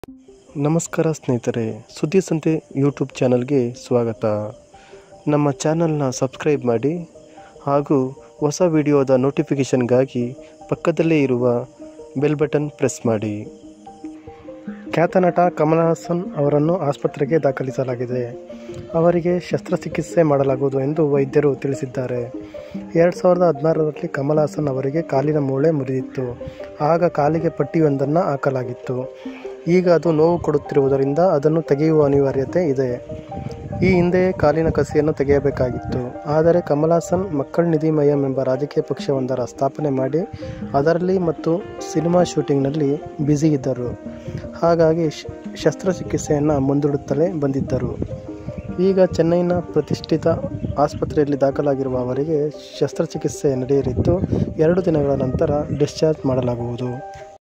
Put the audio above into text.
ನಮಸ್ಕಾರ ಸ್ನೇಹಿತರೆ ಸುದ್ದಿ ಸಂತೆ ಯೂಟ್ಯೂಬ್ ಚಾನಲ್ಗೆ ಸ್ವಾಗತ ನಮ್ಮ ಚಾನಲ್ನ ಸಬ್ಸ್ಕ್ರೈಬ್ ಮಾಡಿ ಹಾಗೂ ಹೊಸ ವಿಡಿಯೋದ ನೋಟಿಫಿಕೇಷನ್ಗಾಗಿ ಪಕ್ಕದಲ್ಲೇ ಇರುವ ಬೆಲ್ ಬಟನ್ ಪ್ರೆಸ್ ಮಾಡಿ ಖ್ಯಾತ ನಟ ಕಮಲ್ ಹಾಸನ್ ಅವರನ್ನು ಆಸ್ಪತ್ರೆಗೆ ದಾಖಲಿಸಲಾಗಿದೆ ಅವರಿಗೆ ಶಸ್ತ್ರಚಿಕಿತ್ಸೆ ಮಾಡಲಾಗುವುದು ಎಂದು ವೈದ್ಯರು ತಿಳಿಸಿದ್ದಾರೆ ಎರಡು ಸಾವಿರದ ಹದಿನಾರರಲ್ಲಿ ಕಮಲ್ ಹಾಸನ್ ಅವರಿಗೆ ಕಾಲಿನ ಮೂಳೆ ಮುರಿದಿತ್ತು ಆಗ ಕಾಲಿಗೆ ಪಟ್ಟಿಯೊಂದನ್ನು ಹಾಕಲಾಗಿತ್ತು ಈಗ ಅದು ನೋವು ಕೊಡುತ್ತಿರುವುದರಿಂದ ಅದನ್ನು ತೆಗೆಯುವ ಅನಿವಾರ್ಯತೆ ಇದೆ ಈ ಹಿಂದೆಯೇ ಕಾಲಿನ ಕಸಿಯನ್ನು ತೆಗೆಯಬೇಕಾಗಿತ್ತು ಆದರೆ ಕಮಲ್ ಹಾಸನ್ ಮಕ್ಕಳ ನಿಧಿ ಮಯಂ ಎಂಬ ರಾಜಕೀಯ ಪಕ್ಷವೊಂದರ ಸ್ಥಾಪನೆ ಮಾಡಿ ಅದರಲ್ಲಿ ಮತ್ತು ಸಿನಿಮಾ ಶೂಟಿಂಗ್ನಲ್ಲಿ ಬ್ಯುಸಿ ಇದ್ದರು ಹಾಗಾಗಿ ಶ- ಶಸ್ತ್ರಚಿಕಿತ್ಸೆಯನ್ನು ಮುಂದೂಡುತ್ತಲೇ ಬಂದಿದ್ದರು ಈಗ ಚೆನ್ನೈನ ಪ್ರತಿಷ್ಠಿತ ಆಸ್ಪತ್ರೆಯಲ್ಲಿ ದಾಖಲಾಗಿರುವ ಅವರಿಗೆ ಶಸ್ತ್ರಚಿಕಿತ್ಸೆ ನಡೆಯಲಿದ್ದು ಎರಡು ದಿನಗಳ ನಂತರ ಡಿಸ್ಚಾರ್ಜ್ ಮಾಡಲಾಗುವುದು